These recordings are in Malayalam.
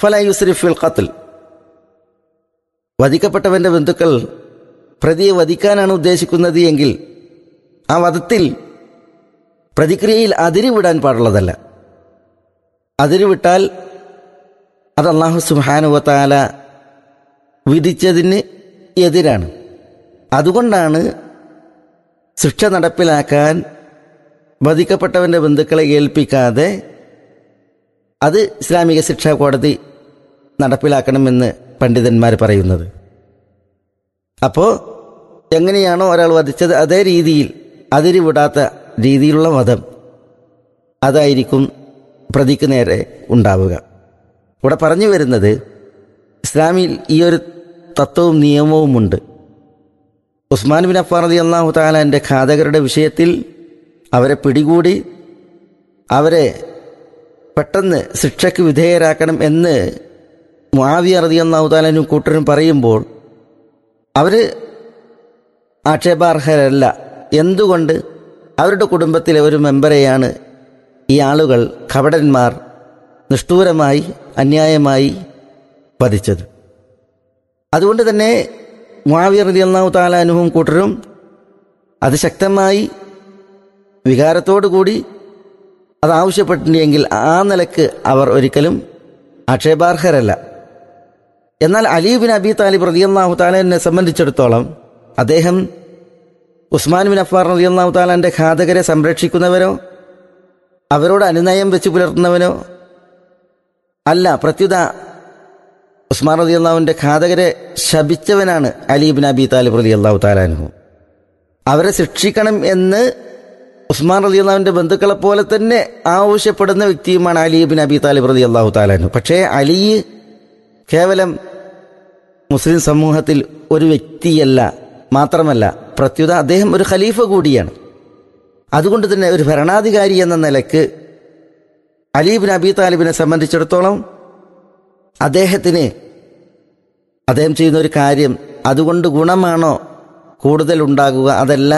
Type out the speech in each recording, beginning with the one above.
ഫല യുസ്രിഫിൽ ഖത്ൽ വധിക്കപ്പെട്ടവന്റെ ബന്ധുക്കൾ പ്രതിയെ വധിക്കാനാണ് ഉദ്ദേശിക്കുന്നത് എങ്കിൽ ആ വധത്തിൽ പ്രതിക്രിയയിൽ അതിരുവിടാൻ പാടുള്ളതല്ല അതിരുവിട്ടാൽ അത് അള്ളാഹു സുഹാനുവത്താല വിധിച്ചതിന് എതിരാണ് അതുകൊണ്ടാണ് ശിക്ഷ നടപ്പിലാക്കാൻ വധിക്കപ്പെട്ടവന്റെ ബന്ധുക്കളെ ഏൽപ്പിക്കാതെ അത് ഇസ്ലാമിക ശിക്ഷാ കോടതി നടപ്പിലാക്കണമെന്ന് പണ്ഡിതന്മാർ പറയുന്നത് അപ്പോൾ എങ്ങനെയാണോ ഒരാൾ വധിച്ചത് അതേ രീതിയിൽ അതിരി വിടാത്ത രീതിയിലുള്ള വധം അതായിരിക്കും പ്രതിക്ക് നേരെ ഉണ്ടാവുക ഇവിടെ പറഞ്ഞു വരുന്നത് ഇസ്ലാമിൽ ഈ ഒരു തത്വവും നിയമവുമുണ്ട് ഉസ്മാൻ ബിൻ അഫാർ അലി അള്ളാഹു താലാൻ്റെ ഘാതകരുടെ വിഷയത്തിൽ അവരെ പിടികൂടി അവരെ പെട്ടെന്ന് ശിക്ഷയ്ക്ക് വിധേയരാക്കണം എന്ന് മുആവിയ റതി അള്ളാഹു താലാനും കൂട്ടരും പറയുമ്പോൾ അവർ ആക്ഷേപാർഹരല്ല എന്തുകൊണ്ട് അവരുടെ കുടുംബത്തിലെ ഒരു മെമ്പറെയാണ് ഈ ആളുകൾ കപടന്മാർ നിഷ്ഠൂരമായി അന്യായമായി വധിച്ചത് അതുകൊണ്ട് തന്നെ മുആവിയ റതി അള്ളാഹു താലാനുവും കൂട്ടരും അത് ശക്തമായി വികാരത്തോടു കൂടി അത് ആവശ്യപ്പെട്ടിട്ടുണ്ടെങ്കിൽ ആ നിലക്ക് അവർ ഒരിക്കലും ആക്ഷേപാർഹരല്ല എന്നാൽ അലീബിൻ അബി താലിബ് റതിയല്ലാഹു താലാനെ സംബന്ധിച്ചിടത്തോളം അദ്ദേഹം ഉസ്മാൻ ബിൻ അഫാർ റതിയല്ലാഹു താലാന്റെ ഘാതകരെ സംരക്ഷിക്കുന്നവരോ അവരോട് അനുനയം വെച്ച് പുലർത്തുന്നവനോ അല്ല പ്രത്യുത ഉസ്മാൻ റതി അള്ളാഹുവിൻ്റെ ഘാതകരെ ശപിച്ചവനാണ് അലീബിൻ അബി താലിബ് റതി അള്ളാഹു താലാനുഹു അവരെ ശിക്ഷിക്കണം എന്ന് ഉസ്മാൻ റതി അള്ളാഹുവിൻ്റെ ബന്ധുക്കളെ പോലെ തന്നെ ആവശ്യപ്പെടുന്ന വ്യക്തിയുമാണ് അലീബിൻ അബി താലിബ് റതി അള്ളാഹു താലാനു പക്ഷേ അലി കേവലം മുസ്ലിം സമൂഹത്തിൽ ഒരു വ്യക്തിയല്ല മാത്രമല്ല പ്രത്യുത അദ്ദേഹം ഒരു ഖലീഫ കൂടിയാണ് അതുകൊണ്ട് തന്നെ ഒരു ഭരണാധികാരി എന്ന നിലക്ക് അലീബിൻ അബി താലിബിനെ സംബന്ധിച്ചിടത്തോളം അദ്ദേഹത്തിന് അദ്ദേഹം ചെയ്യുന്ന ഒരു കാര്യം അതുകൊണ്ട് ഗുണമാണോ കൂടുതൽ ഉണ്ടാകുക അതല്ല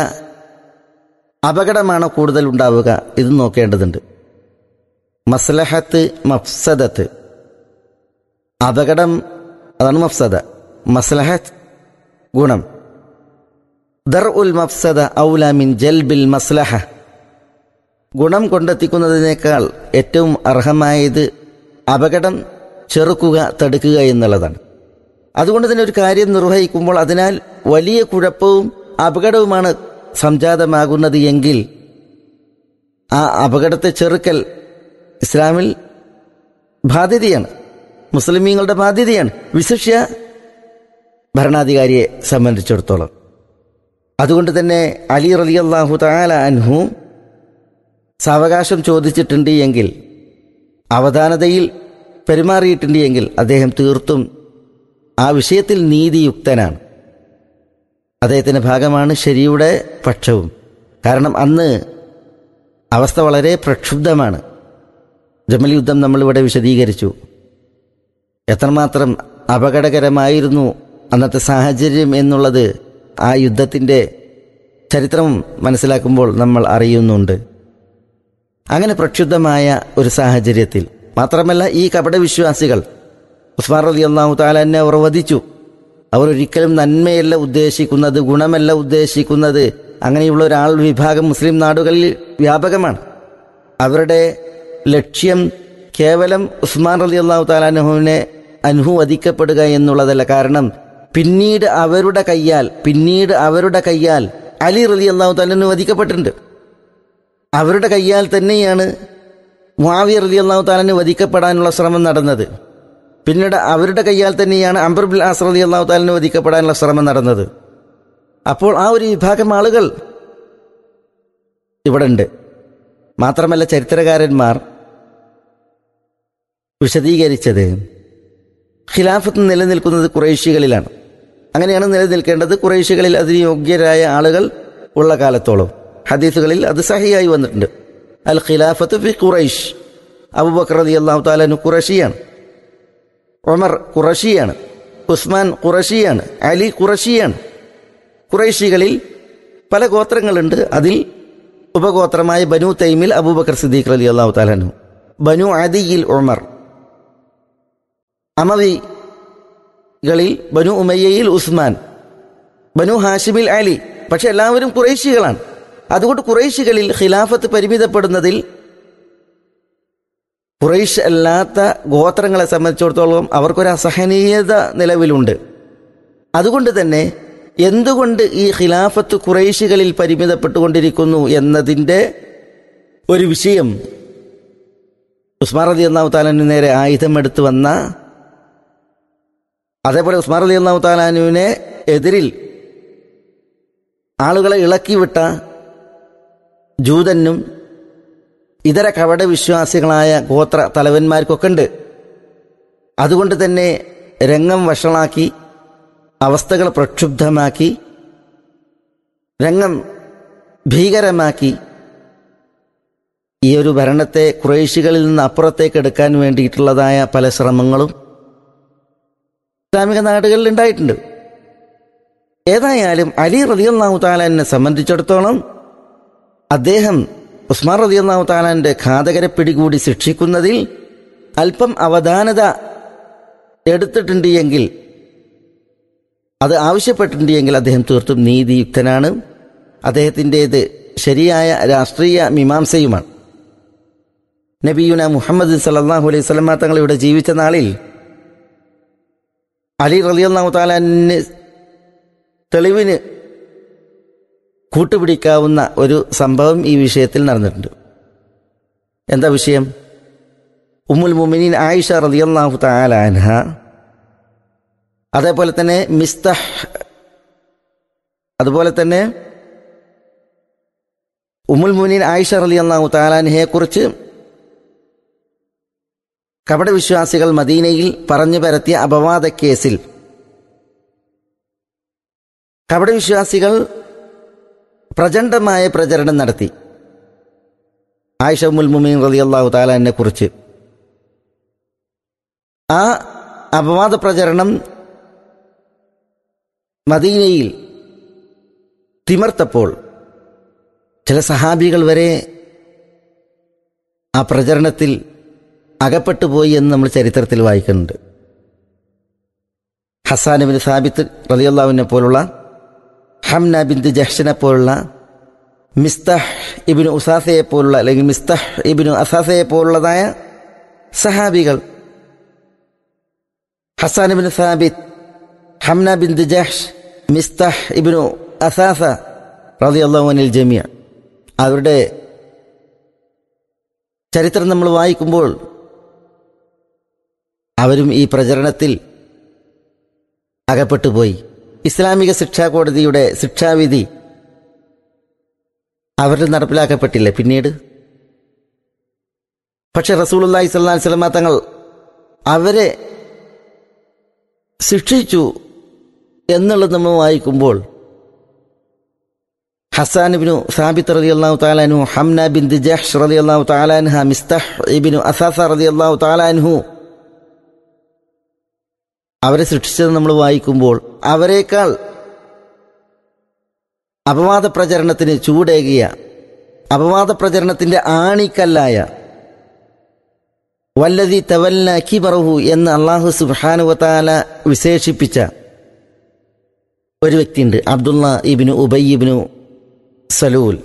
അപകടമാണോ കൂടുതൽ ഉണ്ടാവുക ഇത് നോക്കേണ്ടതുണ്ട് മസ്ലഹത്ത് മഫ്സദത്ത് അപകടം അതാണ് മഫ്സദ മസ്ലഹത്ത് ഗുണം ദർ ഉൽ മഫ്സദ ഔല മിൻ ജൽബിൽ മസ്ലഹ ഗുണം കൊണ്ടെത്തിക്കുന്നതിനേക്കാൾ ഏറ്റവും അർഹമായത് അപകടം ചെറുക്കുക തടുക്കുക എന്നുള്ളതാണ് അതുകൊണ്ട് തന്നെ ഒരു കാര്യം നിർവഹിക്കുമ്പോൾ അതിനാൽ വലിയ കുഴപ്പവും അപകടവുമാണ് സംജാതമാകുന്നത് എങ്കിൽ ആ അപകടത്തെ ചെറുക്കൽ ഇസ്ലാമിൽ ബാധ്യതയാണ് മുസ്ലിമീങ്ങളുടെ ബാധ്യതയാണ് വിശിഷ്യ ഭരണാധികാരിയെ സംബന്ധിച്ചിടത്തോളം അതുകൊണ്ട് തന്നെ അലി റലി അള്ളാഹു താല അൻഹു സാവകാശം ചോദിച്ചിട്ടുണ്ട് എങ്കിൽ അവധാനതയിൽ പെരുമാറിയിട്ടുണ്ട് എങ്കിൽ അദ്ദേഹം തീർത്തും ആ വിഷയത്തിൽ നീതിയുക്തനാണ് അദ്ദേഹത്തിൻ്റെ ഭാഗമാണ് ശരിയുടെ പക്ഷവും കാരണം അന്ന് അവസ്ഥ വളരെ പ്രക്ഷുബ്ധമാണ് ജമൽ യുദ്ധം നമ്മളിവിടെ വിശദീകരിച്ചു എത്രമാത്രം അപകടകരമായിരുന്നു അന്നത്തെ സാഹചര്യം എന്നുള്ളത് ആ യുദ്ധത്തിൻ്റെ ചരിത്രം മനസ്സിലാക്കുമ്പോൾ നമ്മൾ അറിയുന്നുണ്ട് അങ്ങനെ പ്രക്ഷുബ്ധമായ ഒരു സാഹചര്യത്തിൽ മാത്രമല്ല ഈ കപടവിശ്വാസികൾ ഉസ്മാൻ റലി അള്ളാഹു താലാനെ അവർ വധിച്ചു അവർ ഒരിക്കലും നന്മയല്ല ഉദ്ദേശിക്കുന്നത് ഗുണമല്ല ഉദ്ദേശിക്കുന്നത് അങ്ങനെയുള്ള ഒരാൾ വിഭാഗം മുസ്ലിം നാടുകളിൽ വ്യാപകമാണ് അവരുടെ ലക്ഷ്യം കേവലം ഉസ്മാൻ റലി അള്ളാഹു താലാനുഹുവിനെ അനുഹു വധിക്കപ്പെടുക എന്നുള്ളതല്ല കാരണം പിന്നീട് അവരുടെ കയ്യാൽ പിന്നീട് അവരുടെ കയ്യാൽ അലി റലി അള്ളാഹു താലാനു വധിക്കപ്പെട്ടിട്ടുണ്ട് അവരുടെ കയ്യാൽ തന്നെയാണ് മുആവിയ റലി അള്ളാഹു താലാന് വധിക്കപ്പെടാനുള്ള ശ്രമം നടന്നത് പിന്നീട് അവരുടെ കയ്യാൽ തന്നെയാണ് അംബർ ബിൽ ആസ് റലി അള്ളാഹു താലിന് വധിക്കപ്പെടാനുള്ള ശ്രമം നടന്നത് അപ്പോൾ ആ ഒരു വിഭാഗം ആളുകൾ ഇവിടെ ഉണ്ട് മാത്രമല്ല ചരിത്രകാരന്മാർ വിശദീകരിച്ചത് ഖിലാഫത്ത് നിലനിൽക്കുന്നത് കുറേശികളിലാണ് അങ്ങനെയാണ് നിലനിൽക്കേണ്ടത് കുറേശികളിൽ അതിന് യോഗ്യരായ ആളുകൾ ഉള്ള കാലത്തോളം ഹദീസുകളിൽ അത് സഹിയായി വന്നിട്ടുണ്ട് അൽ ഖിലാഫത്ത് ഫി ഖുറൈഷ് അബുബക്കർ റതി അള്ളാഹു താലു ഖുറഷിയാണ് ഉമർ ഖുറഷിയാണ് ഉസ്മാൻ ഖുറഷിയാണ് അലി ഖുറഷിയാണ് ഖുറൈശികളിൽ പല ഗോത്രങ്ങളുണ്ട് അതിൽ ഉപഗോത്രമായ ബനു തൈമിൽ അബൂബക്കർ സിദ്ദീഖ് അലി അള്ളാഹു താലാനു ബനു അദിയിൽ ഉമർ അമവികളിൽ ബനു ഉമയ്യയിൽ ഉസ്മാൻ ബനു ഹാഷിമിൽ അലി പക്ഷെ എല്ലാവരും കുറേശികളാണ് അതുകൊണ്ട് കുറേശികളിൽ ഖിലാഫത്ത് പരിമിതപ്പെടുന്നതിൽ കുറേശ് അല്ലാത്ത ഗോത്രങ്ങളെ സംബന്ധിച്ചിടത്തോളം അവർക്കൊരു അസഹനീയത നിലവിലുണ്ട് അതുകൊണ്ട് തന്നെ എന്തുകൊണ്ട് ഈ ഖിലാഫത്ത് കുറേശികളിൽ പരിമിതപ്പെട്ടുകൊണ്ടിരിക്കുന്നു എന്നതിൻ്റെ ഒരു വിഷയം ഉസ്മാൻ റതി അള്ളാഹു താലാനു നേരെ ആയുധമെടുത്ത് വന്ന അതേപോലെ ഉസ്മാൻ റതി അള്ളാഹു താലാനുവിനെ എതിരിൽ ആളുകളെ ഇളക്കിവിട്ട ജൂതനും ഇതര കവട വിശ്വാസികളായ ഗോത്ര തലവന്മാർക്കൊക്കെ ഉണ്ട് അതുകൊണ്ട് തന്നെ രംഗം വഷളാക്കി അവസ്ഥകൾ പ്രക്ഷുബ്ധമാക്കി രംഗം ഭീകരമാക്കി ഈ ഒരു ഭരണത്തെ കുറേശികളിൽ നിന്ന് അപ്പുറത്തേക്ക് എടുക്കാൻ വേണ്ടിയിട്ടുള്ളതായ പല ശ്രമങ്ങളും ഇസ്ലാമിക നാടുകളിൽ ഉണ്ടായിട്ടുണ്ട് ഏതായാലും അലി റതിയല്ലാഹു താലാനെ സംബന്ധിച്ചിടത്തോളം അദ്ദേഹം ഉസ്മാൻ റതിയല്ലാഹു താലാന്റെ ഘാതകരെ പിടികൂടി ശിക്ഷിക്കുന്നതിൽ അല്പം അവധാനത എടുത്തിട്ടുണ്ട് എങ്കിൽ അത് ആവശ്യപ്പെട്ടിട്ടുണ്ട് എങ്കിൽ അദ്ദേഹം തീർത്തും നീതിയുക്തനാണ് അദ്ദേഹത്തിൻ്റേത് ശരിയായ രാഷ്ട്രീയ മീമാംസയുമാണ് നബിയുന മുഹമ്മദ് സല്ലാഹു അലൈഹി സ്വലമ തങ്ങൾ ഇവിടെ ജീവിച്ച നാളിൽ അലി റലിയല്ലാഹു താലാന് തെളിവിന് കൂട്ടുപിടിക്കാവുന്ന ഒരു സംഭവം ഈ വിഷയത്തിൽ നടന്നിട്ടുണ്ട് എന്താ വിഷയം ഉമ്മുൽ മുമിനീൻ ആയിഷ റലിയല്ലാഹു താലാൻഹ അതേപോലെ തന്നെ മിസ്തഹ് അതുപോലെ തന്നെ ഉമ്മുൽ മുനീൻ ആയിഷ റലി അള്ളാഹു താലാൻഹയെ കുറിച്ച് കപട വിശ്വാസികൾ മദീനയിൽ പറഞ്ഞു പരത്തിയ അപവാദ കേസിൽ കപട വിശ്വാസികൾ പ്രചണ്ഡമായ പ്രചരണം നടത്തി ആയിഷ ഉമ്മുൽ മുമീൻ റലി അള്ളാഹു താലാനെ കുറിച്ച് ആ അപവാദ പ്രചരണം മദീനയിൽ തിമർത്തപ്പോൾ ചില സഹാബികൾ വരെ ആ പ്രചരണത്തിൽ അകപ്പെട്ടു പോയി എന്ന് നമ്മൾ ചരിത്രത്തിൽ വായിക്കുന്നുണ്ട് ഹസാൻ ബിൻ സാബിത്ത് റലിയല്ലാവിനെ പോലുള്ള ഹംന ബിന്ദു ജഹ്ഷനെ പോലുള്ള മിസ്തഹ് ഇബിനു ഉസാസയെ പോലുള്ള അല്ലെങ്കിൽ മിസ്തഹ് ഇബിനു അസാസയെ പോലുള്ളതായ സഹാബികൾ ഹസാൻ ബിൻ സാബിത്ത് ഹംന ബിന്ദു ജഹ്ഷ് മിസ്തഹ് ഇബിനു അസാസ റളിയല്ലാഹുനിൽ ജമിയ അവരുടെ ചരിത്രം നമ്മൾ വായിക്കുമ്പോൾ അവരും ഈ പ്രചരണത്തിൽ അകപ്പെട്ടു പോയി ഇസ്ലാമിക ശിക്ഷാ കോടതിയുടെ ശിക്ഷാവിധി അവരിൽ നടപ്പിലാക്കപ്പെട്ടില്ല പിന്നീട് പക്ഷെ റസൂലുല്ലാഹി സ്വല്ലല്ലാഹി അലൈഹി വസല്ലമ തങ്ങൾ അവരെ ശിക്ഷിച്ചു എന്നുള്ളത് നമ്മൾ വായിക്കുമ്പോൾ ഹസാൻ ഇബിനു സാബിത്ത് റതി അള്ളാഹു താലാനു ഹംന ബിൻ ജഹ്ഷ് റതി അള്ളാഹു താലാൻഹ മിസ്തഹ് ഇബിനു അസാസ റതി അള്ളാഹു താലാൻഹു അവരെ സൃഷ്ടിച്ചത് നമ്മൾ വായിക്കുമ്പോൾ അവരെക്കാൾ അപവാദ പ്രചരണത്തിന് ചൂടേകിയ അപവാദ പ്രചരണത്തിന്റെ ആണിക്കല്ലായ വല്ലതി തവല്ല കിബറഹു എന്ന് അള്ളാഹു സുബാനുവത്താല വിശേഷിപ്പിച്ച ഒരു വ്യക്തിയുണ്ട് അബ്ദുള്ള ഇബിനു ഉബൈ ഇബിനു സലൂൽ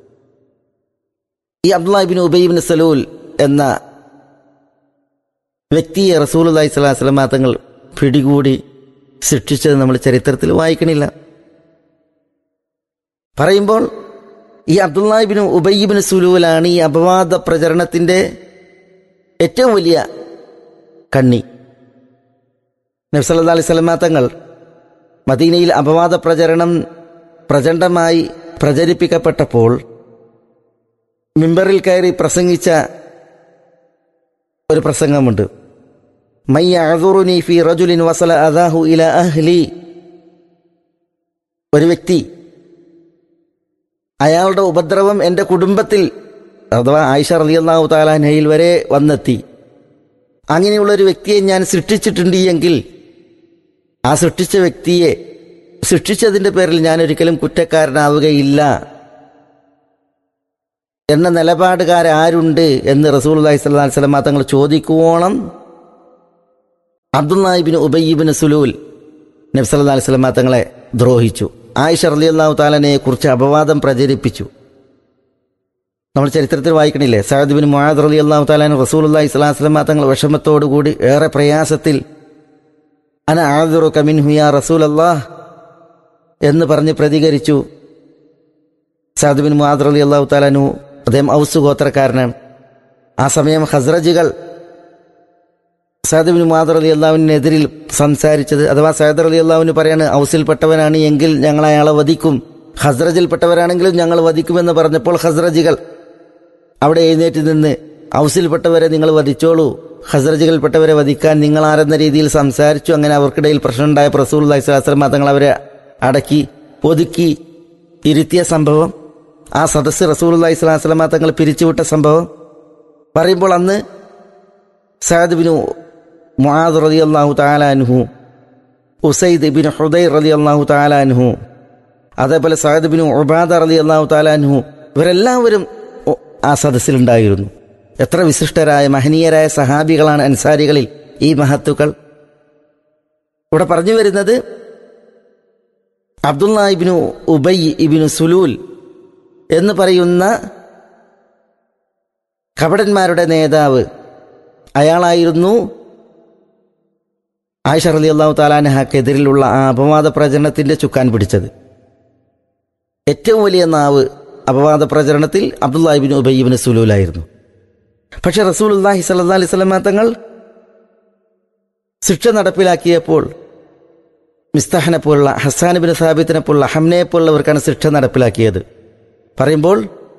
ഈ അബ്ദുള്ള ഇബിനു ഉബൈ ഇബിന് സലൂൽ എന്ന വ്യക്തിയെ റസൂൽ അള്ളഹി സ്വലാഹു വസ്ലമ തങ്ങൾ പിടികൂടി ശിക്ഷിച്ചത് നമ്മൾ ചരിത്രത്തിൽ വായിക്കണില്ല പറയുമ്പോൾ ഈ അബ്ദുല്ലാഹിബിന് ഉബയ്യബിന് സുലൂലാണ് ഈ അപവാദ പ്രചരണത്തിന്റെ ഏറ്റവും വലിയ കണ്ണി നബ്സല്ലാ അലൈഹി സ്വലമാ തങ്ങൾ മദീനയിൽ അപവാദ പ്രചരണം പ്രചണ്ഡമായി പ്രചരിപ്പിക്കപ്പെട്ടപ്പോൾ മിമ്പറിൽ കയറി പ്രസംഗിച്ച ഒരു പ്രസംഗമുണ്ട് മയ്യഅദുറുനി ഫി റജുലിൻ വസല അദാഹു ഇല അഹ്ലി ഒരു വ്യക്തി അയാളുടെ ഉപദ്രവം എൻ്റെ കുടുംബത്തിൽ അഥവാ ആയിഷ റളിയല്ലാഹു താലാനയിൽ വരെ വന്നെത്തി അങ്ങനെയുള്ള ഒരു വ്യക്തിയെ ഞാൻ സൃഷ്ടിച്ചിട്ടുണ്ട് എങ്കിൽ ആ സൃഷ്ടിച്ച വ്യക്തിയെ സൃഷ്ടിച്ചതിൻ്റെ പേരിൽ ഞാൻ ഒരിക്കലും കുറ്റക്കാരനാവുകയില്ല എന്ന നിലപാടുകാരാരുണ്ട് എന്ന് റസൂൽ അലൈഹി സ്വലാ വസ്ലമ തങ്ങൾ ചോദിക്കുവോണം അബ്ദുല്ലാഹിബിന് ഉബയ്യബിന് സുലൂൽ നബ്സല്ലാ അലൈഹി സ്വലമ തങ്ങളെ ദ്രോഹിച്ചു ആയിഷ റലി അള്ളാഹു താലനെ കുറിച്ച് അപവാദം പ്രചരിപ്പിച്ചു നമ്മൾ ചരിത്രത്തിൽ വായിക്കണില്ലേ സഹദ് ബിൻ മുഹാദ് റലി അള്ളാഹു താലാൻ റസൂൽ അള്ളാഹി സ്വലാഹു സ്വലമ തങ്ങൾ വിഷമത്തോടുകൂടി ഏറെ പ്രയാസത്തിൽ അന ആദുറു കമിൻ ഹുയാ റസൂൽ അള്ളാഹ് എന്ന് പറഞ്ഞ് പ്രതികരിച്ചു സഹദ് ബിൻ മുഹാദ് റലി അള്ളാഹു താലാനു അദ്ദേഹം ഔസ് ഗോത്രക്കാരനാണ് ആ സമയം ഹസ്രജുകൾ സഹദ് ബിൻ മുഹാദ് അലി അള്ളാഹുവിനെതിരിൽ സംസാരിച്ചത് അഥവാ സഹദർ അലി അള്ളാഹുവിന് പറയാണ് ഔസിൽപ്പെട്ടവനാണ് എങ്കിൽ ഞങ്ങൾ അയാളെ വധിക്കും ഹസ്രജിൽപ്പെട്ടവരാണെങ്കിലും ഞങ്ങൾ വധിക്കുമെന്ന് പറഞ്ഞപ്പോൾ ഹസ്രജികൾ അവിടെ എഴുന്നേറ്റ് നിന്ന് ഔസിൽപ്പെട്ടവരെ നിങ്ങൾ വധിച്ചോളൂ ഹസ്രജികൾപ്പെട്ടവരെ വധിക്കാൻ നിങ്ങൾ ആരെന്ന രീതിയിൽ സംസാരിച്ചു അങ്ങനെ അവർക്കിടയിൽ പ്രശ്നമുണ്ടായ പ്രസൂൽ അലൈഹിസ്ലാസ്ലം തങ്ങൾ അവരെ അടക്കി ഒതുക്കി ഇരുത്തിയ സംഭവം ആ സദസ്സ് റസൂൽ അലൈഹി സ്വലാസ്ലമ തങ്ങൾ പിരിച്ചുവിട്ട സംഭവം പറയുമ്പോൾ അന്ന് സഅദ് ബിൻ മുആദ് റളിയല്ലാഹു തആല അൻഹു ഉസൈദ് ബിൻ ഹുദൈർ റളിയല്ലാഹു തആല അൻഹു അതേപോലെ സഅദ് ബിൻ ഉബാദ റളിയല്ലാഹു തആല അൻഹു ഇവരെല്ലാവരും ആ സദസ്സിലുണ്ടായിരുന്നു എത്ര വിശിഷ്ടരായ മഹനീയരായ സഹാബികളാണ് അൻസാരികളിൽ ഈ മഹത്തുക്കൾ ഇവിടെ പറഞ്ഞു വരുന്നത് അബ്ദുള്ള ഇബിനു ഉബൈ ഇബിനു സുലൂൽ എന്ന് പറയുന്ന കപടന്മാരുടെ നേതാവ് അയാളായിരുന്നു ആയിഷ റലി അള്ളാഹു താലാനഹക്കെതിരിലുള്ള ആ അപവാദ പ്രചരണത്തിന്റെ ചുക്കാൻ പിടിച്ചത് ഏറ്റവും വലിയ നാവ് അപവാദ പ്രചരണത്തിൽ അബ്ദുല്ലാഹിബിൻ ഉബയ്യബിന് സുലൂലായിരുന്നു പക്ഷെ റസൂൽ അള്ളാഹി സല്ലാ അലൈഹി സ്വലമ തങ്ങൾ ശിക്ഷ നടപ്പിലാക്കിയപ്പോൾ മിസ്താഹിനെ പോലുള്ള ഹസാനുബിൻ സാബിത്തിനെ പോലുള്ള ഹംനയെ പോലുള്ളവർക്കാണ് ശിക്ഷ നടപ്പിലാക്കിയത് പറയുമ്പോൾ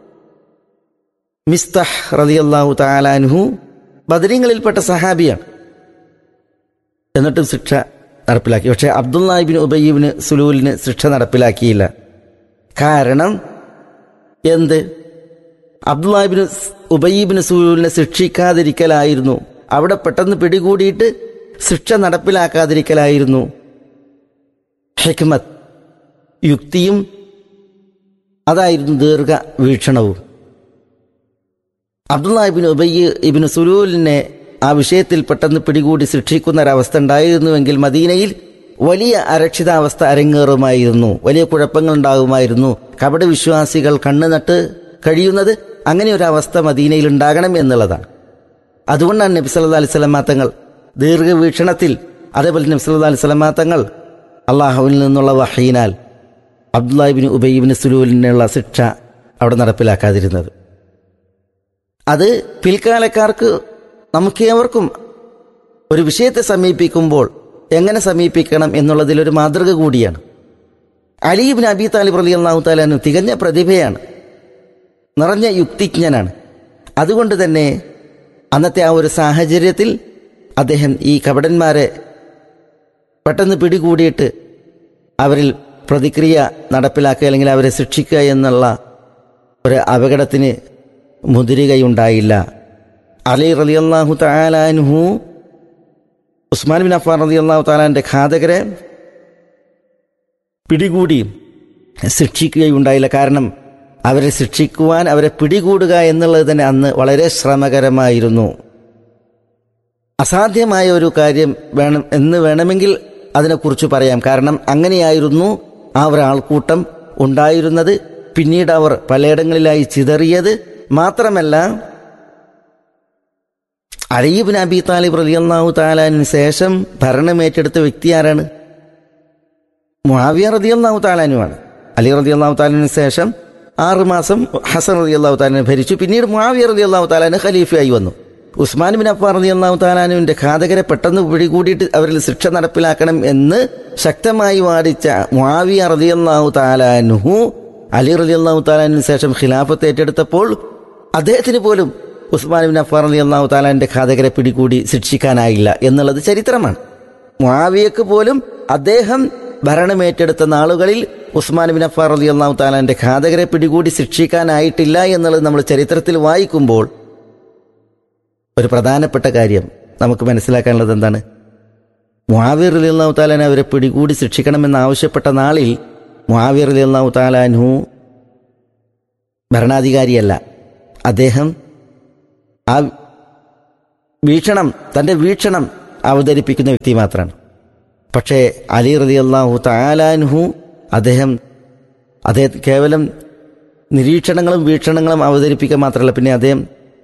മിസ്തഹ് റളിയല്ലാഹു താലാൻഹു ബദരീങ്ങളിൽപ്പെട്ട സഹാബിയാണ് എന്നിട്ടും ശിക്ഷ നടപ്പിലാക്കി പക്ഷേ അബ്ദുല്ലാഹിബിൻ ഉബയ്യബിന് സുലൂലിന് ശിക്ഷ നടപ്പിലാക്കിയില്ല കാരണം എന്ത് അബ്ദുല്ലാഹിബിന് ഉബയ്യബിന് സുലൂലിനെ ശിക്ഷിക്കാതിരിക്കലായിരുന്നു അവിടെ പെട്ടെന്ന് പിടികൂടിയിട്ട് ശിക്ഷ നടപ്പിലാക്കാതിരിക്കലായിരുന്നു ഹിക്മത്ത് യുക്തിയും അതായിരുന്നു ദീർഘ വീക്ഷണവും അബ്ദുല്ലാഹിബിൻ ഉബയ്യ് ഇബിന് സുലൂലിനെ ആ വിഷയത്തിൽ പെട്ടെന്ന് പിടികൂടി ശിക്ഷിക്കുന്ന ഒരവസ്ഥ ഉണ്ടായിരുന്നുവെങ്കിൽ മദീനയിൽ വലിയ അരക്ഷിതാവസ്ഥ അരങ്ങേറുമായിരുന്നു വലിയ കുഴപ്പങ്ങൾ ഉണ്ടാകുമായിരുന്നു കപട വിശ്വാസികൾ കണ്ണു നട്ട് കഴിയുന്നത് അങ്ങനെ ഒരു അവസ്ഥ മദീനയിൽ ഉണ്ടാകണം എന്നുള്ളതാണ് അതുകൊണ്ടാണ് നബി സല്ലാ അലൈഹി സ്വലമാ തങ്ങൾ ദീർഘവീക്ഷണത്തിൽ അതേപോലെ നബി സല്ലാ അലൈഹി സ്വലമാ തങ്ങൾ അള്ളാഹുവിൽ നിന്നുള്ള വഹീനാൽ അബ്ദുല്ലാഹിബിൻ ഉബൈബിന് സുലൂലിനുള്ള ശിക്ഷ അവിടെ നടപ്പിലാക്കാതിരുന്നത് അത് പിൽക്കാലക്കാർക്ക് നമുക്കേവർക്കും ഒരു വിഷയത്തെ സമീപിക്കുമ്പോൾ എങ്ങനെ സമീപിക്കണം എന്നുള്ളതിലൊരു മാതൃക കൂടിയാണ് അലീബിൻ അബി താലിബ് അലി അള്ളാഹു താലാനു തികഞ്ഞ പ്രതിഭയാണ് നിറഞ്ഞ യുക്തിജ്ഞനാണ് അതുകൊണ്ട് തന്നെ അന്നത്തെ ആ ഒരു സാഹചര്യത്തിൽ അദ്ദേഹം ഈ കപടന്മാരെ പെട്ടെന്ന് പിടികൂടിയിട്ട് അവരിൽ പ്രതിക്രിയ നടപ്പിലാക്കുക അല്ലെങ്കിൽ അവരെ ശിക്ഷിക്കുക എന്നുള്ള ഒരു അപകടത്തിന് മുതിരുകയുണ്ടായില്ല അലി റലി അള്ളാഹു താലാൻഹു ഉസ്മാൻ ബിൻ അഫാൻ റലി അള്ളാഹു താലാൻ്റെ ഘാതകരെ പിടികൂടി ശിക്ഷിക്കുകയുണ്ടായില്ല കാരണം അവരെ ശിക്ഷിക്കുവാൻ അവരെ പിടികൂടുക എന്നുള്ളത് തന്നെ അന്ന് വളരെ ശ്രമകരമായിരുന്നു അസാധ്യമായ ഒരു കാര്യം വേണം എന്ന് വേണമെങ്കിൽ അതിനെക്കുറിച്ച് പറയാം കാരണം അങ്ങനെയായിരുന്നു ആ ഒരാൾക്കൂട്ടം ഉണ്ടായിരുന്നത് പിന്നീട് അവർ പലയിടങ്ങളിലായി ചിതറിയത് മാത്രമല്ല അലീബ് നബി താലിബ് റലിയല്ലാഹു താലാനു ശേഷം ഭരണമേറ്റെടുത്ത വ്യക്തി ആരാണ് മുഹാവിയ റതിയല്ലാഹു താലാനുമാണ് അലി റതിയല്ലാഹു താലാനു ശേഷം ആറ് മാസം ഹസൻ റതിയല്ലാഹു താലാനെ ഭരിച്ചു പിന്നീട് മുഹാവിയ റതിയല്ലാഹു താലാന് ഖലീഫയായി വന്നു ഉസ്മാൻ ബിൻ അഫ്ഫാർ റളിയല്ലാഹു താലാനുവിന്റെ ഘാതകരെ പെട്ടെന്ന് പിടികൂടിയിട്ട് അവരിൽ ശിക്ഷ നടപ്പിലാക്കണം എന്ന് ശക്തമായി വാദിച്ച മുആവിയ റളിയല്ലാഹു താലാനുഹു അലി റളിയല്ലാഹു താലാനു ശേഷം ഖിലാഫത്ത് ഏറ്റെടുത്തപ്പോൾ അദ്ദേഹത്തിന് പോലും ഉസ്മാൻ ബിൻ അഫ്ഫാർ റളിയല്ലാഹു താലാന്റെ ഘാതകരെ പിടികൂടി ശിക്ഷിക്കാനായില്ല എന്നുള്ളത് ചരിത്രമാണ് മുആവിയക്ക് പോലും അദ്ദേഹം ഭരണമേറ്റെടുത്ത നാളുകളിൽ ഉസ്മാൻ ബിൻ അഫ്ഫാർ റളിയല്ലാഹു താലാന്റെ ഘാതകരെ പിടികൂടി ശിക്ഷിക്കാനായിട്ടില്ല എന്നുള്ളത് നമ്മൾ ചരിത്രത്തിൽ വായിക്കുമ്പോൾ ഒരു പ്രധാനപ്പെട്ട കാര്യം നമുക്ക് മനസ്സിലാക്കാനുള്ളത് എന്താണ് മുഹാവിർ അലി അള്ളാഹു താലാൻ അവരെ പിടികൂടി ശിക്ഷിക്കണമെന്ന് ആവശ്യപ്പെട്ട നാളിൽ മുഹാവിർ അലി അള്ളാഹു താലാൻഹു ഭരണാധികാരിയല്ല അദ്ദേഹം ആ വീക്ഷണം തൻ്റെ വീക്ഷണം അവതരിപ്പിക്കുന്ന വ്യക്തി മാത്രമാണ് പക്ഷേ അലി റതി അള്ളാഹു താലാൻഹു അദ്ദേഹം അദ്ദേഹം കേവലം നിരീക്ഷണങ്ങളും വീക്ഷണങ്ങളും അവതരിപ്പിക്കുക മാത്രമല്ല പിന്നെ അദ്ദേഹം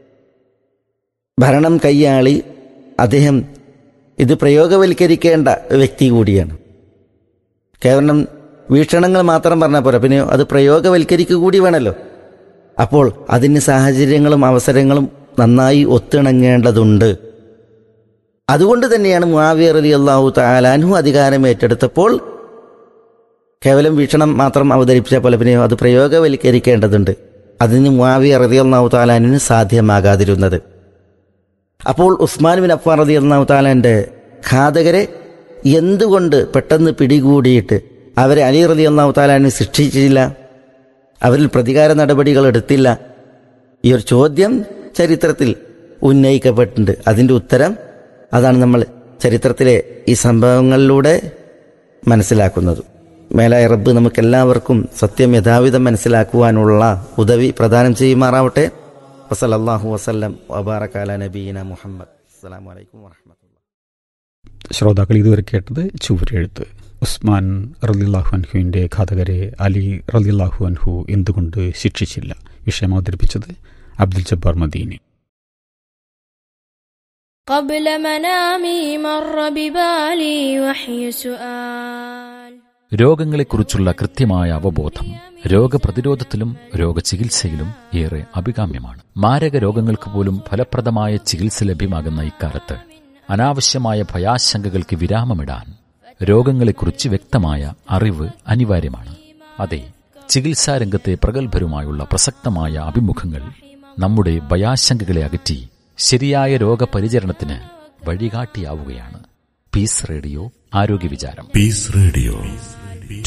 ഭരണം കൈയാളി അദ്ദേഹം ഇത് പ്രയോഗവൽക്കരിക്കേണ്ട വ്യക്തി കൂടിയാണ് കേവലം വീക്ഷണങ്ങൾ മാത്രം പറഞ്ഞാൽ പോരാ പിന്നെ അത് പ്രയോഗവൽക്കരിക്കുക കൂടി വേണമല്ലോ അപ്പോൾ അതിന് സാഹചര്യങ്ങളും അവസരങ്ങളും നന്നായി ഒത്തിണങ്ങേണ്ടതുണ്ട് അതുകൊണ്ട് തന്നെയാണ് മുആവിയ റലി അള്ളാഹു താലാൻഹു അധികാരം ഏറ്റെടുത്തപ്പോൾ കേവലം വീക്ഷണം മാത്രം അവതരിപ്പിച്ച പോലെ പിന്നെ അത് പ്രയോഗവൽക്കരിക്കേണ്ടതുണ്ട് അതിന് മുആവിയ റതി അള്ളാഹു താലാനിന് സാധ്യമാകാതിരുന്നത് അപ്പോൾ ഉസ്മാൻ ബിൻ അഫ്ഫാൻ റതി അള്ളാഹു താലാന്റെ ഘാതകരെ എന്തുകൊണ്ട് പെട്ടെന്ന് പിടികൂടിയിട്ട് അവരെ അലി റതി അള്ളാഹു താലാന് ശിക്ഷിച്ചില്ല അവരിൽ പ്രതികാര നടപടികൾ എടുത്തില്ല ഈ ഒരു ചോദ്യം ചരിത്രത്തിൽ ഉന്നയിക്കപ്പെട്ടിട്ടുണ്ട് അതിൻ്റെ ഉത്തരം അതാണ് നമ്മൾ ചരിത്രത്തിലെ ഈ സംഭവങ്ങളിലൂടെ മനസ്സിലാക്കുന്നത് മേലായ റബ്ബ് നമുക്കെല്ലാവർക്കും സത്യം യഥാവിധം മനസ്സിലാക്കുവാനുള്ള ഉദവി പ്രദാനം ചെയ്യുമാറാവട്ടെ വസലല്ലാഹു വസല്ലം വബാറക്കാല നബീന മുഹമ്മദ് അസ്സാം വലൈക്കും വാഹമത്തുള്ള ശ്രോതാക്കൾ ഇതുവരെ കേട്ടത് ചുവരെഴുത്ത് ഉസ്മാൻ റലില്ലാഹു അൻഹുവിൻ്റെ ഘാതകരെ അലി റലില്ലാഹു അൻഹു എന്തുകൊണ്ട് ശിക്ഷിച്ചില്ല വിഷയം അവതരിപ്പിച്ചത് അബ്ദുൽ ജബ്ബാർ മദീനി قبل منامي مر ببالي وحي سؤال രോഗങ്ങളെക്കുറിച്ചുള്ള കൃത്യമായ അവബോധം രോഗപ്രതിരോധത്തിലും രോഗചികിത്സയിലും ഏറെ അഭികാമ്യമാണ് മാരക രോഗങ്ങൾക്ക് പോലും ഫലപ്രദമായ ചികിത്സ ലഭ്യമാകുന്ന ഇക്കാലത്ത് അനാവശ്യമായ ഭയാശങ്കകൾക്ക് വിരാമമിടാൻ രോഗങ്ങളെക്കുറിച്ച് വ്യക്തമായ അറിവ് അനിവാര്യമാണ് അതെ ചികിത്സാരംഗത്തെ പ്രഗത്ഭരുമായുള്ള പ്രസക്തമായ അഭിമുഖങ്ങൾ നമ്മുടെ ഭയാശങ്കകളെ അകറ്റി ശരിയായ രോഗപരിചരണത്തിന് വഴികാട്ടിയാവുകയാണ് പീസ് റേഡിയോ ആരോഗ്യ വിചാരം Peace Radio.